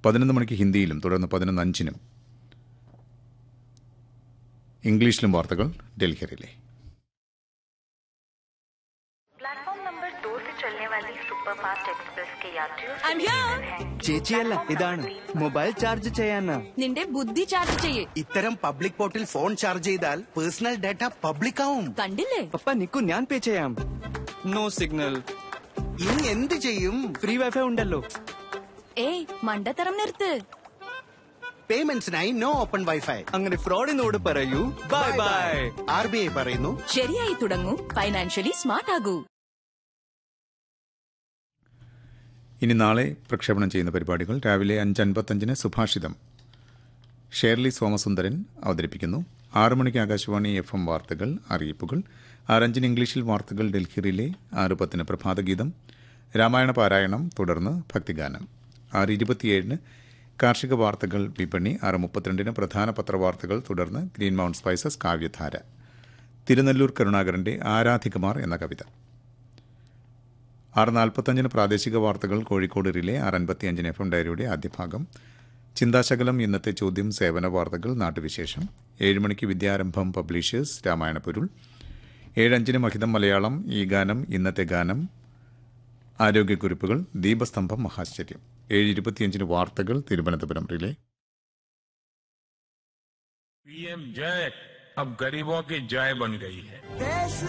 പതിനൊന്ന് മണിക്ക് ഹിന്ദിയിലും തുടർന്ന് പതിനൊന്ന് അഞ്ചിനും ഇംഗ്ലീഷിലും വാർത്തകൾ ഡൽഹി റിലേ प्लेटफॉर्म नंबर दो से चलने वाली सुपरफास्ट एक्सप्रेस के यात्रियों से I'm here. निवेदन है ചേച്ചിയല്ല ഇതാണ് മൊബൈൽ ചാർജ് ചെയ്യാനാ നിന്റെ ബുദ്ധി ചാർജ് ചെയ്യേ ഇത്തരം പബ്ലിക് പോർട്ടിൽ ഫോൺ ചാർജ് ചെയ്താൽ പേഴ്സണൽ ഡാറ്റ പബ്ലിക് ആവും കണ്ടില്ലേ പപ്പ നിക്കു ഞാൻ പേ ചെയ്യാം നോ സിഗ്നൽ ഇനി എന്ത് ചെയ്യും ഫ്രീ വൈഫൈ ഉണ്ടല്ലോ ഏയ് മണ്ടത്തരം നിർത്ത് പേയ്മെന്റ്സിനായി നോ ഓപ്പൺ വൈഫൈ അങ്ങനെ ഫ്രോഡിനോട് പറയൂ bye bye R B I പറയുന്നു ശരിയായി തുടങ്ങൂ ഫൈനാൻഷ്യലി സ്മാർട്ട് ആകൂ ഇനി നാളെ പ്രക്ഷേപണം ചെയ്യുന്ന പരിപാടികൾ രാവിലെ അഞ്ച് അൻപത്തഞ്ചിന് സുഭാഷിതം ഷേർലി സോമസുന്ദരൻ അവതരിപ്പിക്കുന്നു ആറ് മണിക്ക് ആകാശവാണി എഫ് എം വാർത്തകൾ അറിയിപ്പുകൾ ആറഞ്ചിന് ഇംഗ്ലീഷിൽ വാർത്തകൾ ഡൽഹി റിലേ ആറ് പത്തിന് പ്രഭാതഗീതം രാമായണ പാരായണം തുടർന്ന് ഭക്തിഗാനം ആറ് ഇരുപത്തിയേഴിന് കാർഷിക വാർത്തകൾ വിപണി ആറ് മുപ്പത്തിരണ്ടിന് പ്രധാന പത്രവാർത്തകൾ തുടർന്ന് ഗ്രീൻ മൗണ്ട് സ്പൈസസ് കാവ്യധാര തിരുനെല്ലൂർ കരുണാകരന്റെ ആരാധികുമാർ എന്ന കവിത ആറ് നാൽപ്പത്തഞ്ചിന് പ്രാദേശിക വാർത്തകൾ കോഴിക്കോട് റിലേ ആറ് അൻപത്തിയഞ്ചിന് എഫ് എം ഡയറിയുടെ ആദ്യ ഭാഗം ചിന്താശകലം ഇന്നത്തെ ചോദ്യം സേവന വാർത്തകൾ നാട്ടുവിശേഷം ഏഴ് മണിക്ക് വിദ്യാരംഭം പബ്ലിഷേഴ്സ് രാമായണ പൊരുൾ ഏഴഞ്ചിന് മഹിതം മലയാളം ഈ ഗാനം ഇന്നത്തെ ഗാനം ആരോഗ്യക്കുറിപ്പുകൾ ദീപസ്തംഭം മഹാശ്ചര്യം ഏഴ് ഇരുപത്തിയഞ്ചിന് വാർത്തകൾ തിരുവനന്തപുരം റിലേ पीएम जय अब गरीबों की जय बन गई है